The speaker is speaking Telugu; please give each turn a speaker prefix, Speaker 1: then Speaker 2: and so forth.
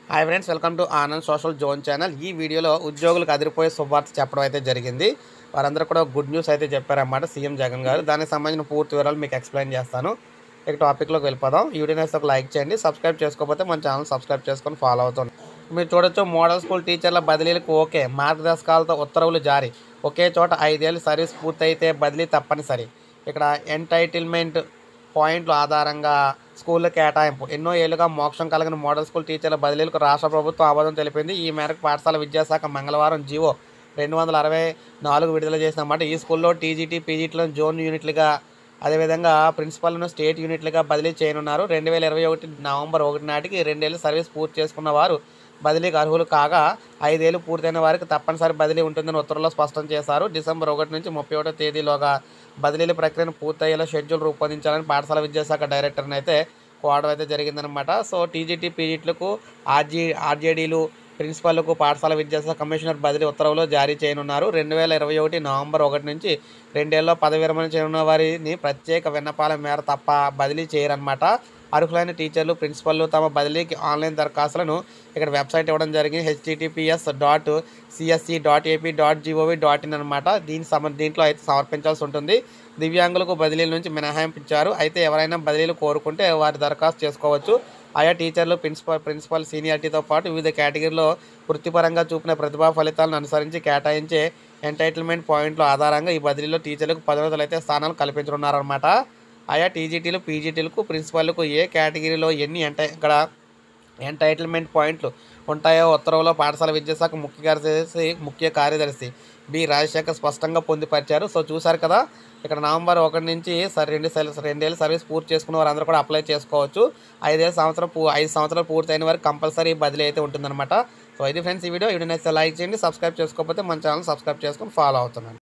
Speaker 1: hi friends welcome to Anand social zone channel ఈ వీడియోలో ఉద్యోగులకు అదిరిపోయే శుభార్త చెప్పడం అయితే జరిగింది వారందరూ కూడా గుడ్ న్యూస్ అయితే చెప్పారన్నమాట సీఎం జగన్ గారు దానికి సంబంధించిన పూర్తి వివరాలు మీకు ఎక్స్ప్లెయిన్ చేస్తాను ఇక టాపిక్లోకి వెళ్ళిపోదాం ఈ వీడియోని అయితే ఒక లైక్ చేయండి సబ్స్క్రైబ్ చేసుకోకపోతే మన ఛానల్ సబ్స్క్రైబ్ చేసుకొని ఫాలో అవుతుంది మీరు చూడొచ్చు మోడల్ స్కూల్ టీచర్ల బదిలీలకు ఓకే మార్గదర్శకాలతో ఉత్తర్వులు జారీ ఒకే చోట ఐదేళ్ళు సర్వీస్ పూర్తయితే బదిలీ తప్పనిసరి ఇక్కడ ఎంటైటిల్మెంట్ పాయింట్ల ఆధారంగా స్కూళ్ళ కేటాయింపు ఎన్నో ఏళ్లుగా మోక్షం కలిగిన మోడల్ స్కూల్ టీచర్ల బదిలీలకు రాష్ట్ర ప్రభుత్వం ఆమోదం తెలిపింది ఈ మేరకు పాఠశాల విద్యాశాఖ మంగళవారం జీవో రెండు వందల అరవై నాలుగు విడుదల చేసినమాట ఈ స్కూల్లో టీజీటీ పీజీటీలను జోన్ యూనిట్లుగా అదేవిధంగా ప్రిన్సిపల్ను స్టేట్ యూనిట్లుగా బదిలీ చేయనున్నారు రెండు వేల ఇరవై ఒకటి నవంబర్ ఒకటి నాటికి రెండేళ్ళు సర్వీస్ పూర్తి చేసుకున్న వారు బదిలీకి అర్హులు కాగా ఐదేళ్లు పూర్తయిన వారికి తప్పనిసరి బదిలీ ఉంటుందని ఉత్తర్వుల్లో స్పష్టం చేశారు డిసెంబర్ ఒకటి నుంచి ముప్పై ఒకటో తేదీలోగా బదిలీల ప్రక్రియను పూర్తయ్యేలా షెడ్యూల్ రూపొందించాలని పాఠశాల విద్యాశాఖ డైరెక్టర్ని అయితే కోవడం అయితే జరిగిందనమాట సో టీజీటీ పీజీటీలకు ఆర్జీ ఆర్జేడీలు ప్రిన్సిపల్లకు పాఠశాల విద్యాశాఖ కమిషనర్ బదిలీ ఉత్తర్వులు జారీ చేయనున్నారు రెండు వేల ఇరవై ఒకటి నవంబర్ ఒకటి నుంచి రెండేళ్ళలో పదవి విరమణ చేయనున్న వారిని ప్రత్యేక విన్నపాల మేర తప్ప బదిలీ చేయరన్నమాట అర్హులైన టీచర్లు ప్రిన్సిపల్లు తమ బదిలీకి ఆన్లైన్ దరఖాస్తులను ఇక్కడ వెబ్సైట్ ఇవ్వడం జరిగింది HTTPS dot CSC dot AP dot GOV dot in అనమాట దీని సమ దీంట్లో అయితే సమర్పించాల్సి ఉంటుంది దివ్యాంగులకు బదిలీల నుంచి మినహాయింపు ఇచ్చారు అయితే ఎవరైనా బదిలీలు కోరుకుంటే వారి దరఖాస్తు చేసుకోవచ్చు ఆయా టీచర్లు ప్రిన్సిపల్ ప్రిన్సిపల్ సీనియారిటీతో పాటు వివిధ కేటగిరీలో వృత్తిపరంగా చూపిన ప్రతిభా ఫలితాలను అనుసరించి కేటాయించే ఎంటైటిల్మెంట్ పాయింట్ల ఆధారంగా ఈ బదిలీలో టీచర్లకు పదోన్నతులు అయితే స్థానాలు కల్పించనున్నారన్నమాట ఆయా టీజీటీలు పీజీటీలకు ప్రిన్సిపల్లకు ఏ కేటగిరీలో ఎన్ని ఎంట ఇక్కడ ఎంటైటిల్మెంట్ పాయింట్లు ఉంటాయో ఉత్తర్వులో పాఠశాల విద్యాశాఖ ముఖ్య కార్యదర్శి ముఖ్య కార్యదర్శి బి రాజశేఖర్ స్పష్టంగా పొందుపరిచారు సో చూసారు కదా ఇక్కడ నవంబర్ ఒకటి నుంచి సరే రెండు సెల్ రెండేళ్ళు సర్వీస్ పూర్తి చేసుకున్న వారందరూ కూడా అప్లై చేసుకోవచ్చు ఐదేళ్ళ సంవత్సరం పూ ఐదు సంవత్సరాలు పూర్తయిన వారికి కంపల్సరీ బదిలీ అయితే ఉంటుందన్నమాట సో ఇది ఫ్రెండ్స్ ఈ వీడియో వీడియో నచ్చితే లైక్ చేయండి సబ్స్క్రైబ్ చేసుకోకపోతే మన ఛానల్ సబ్స్క్రైబ్ చేసుకొని ఫాలో అవుతున్నాను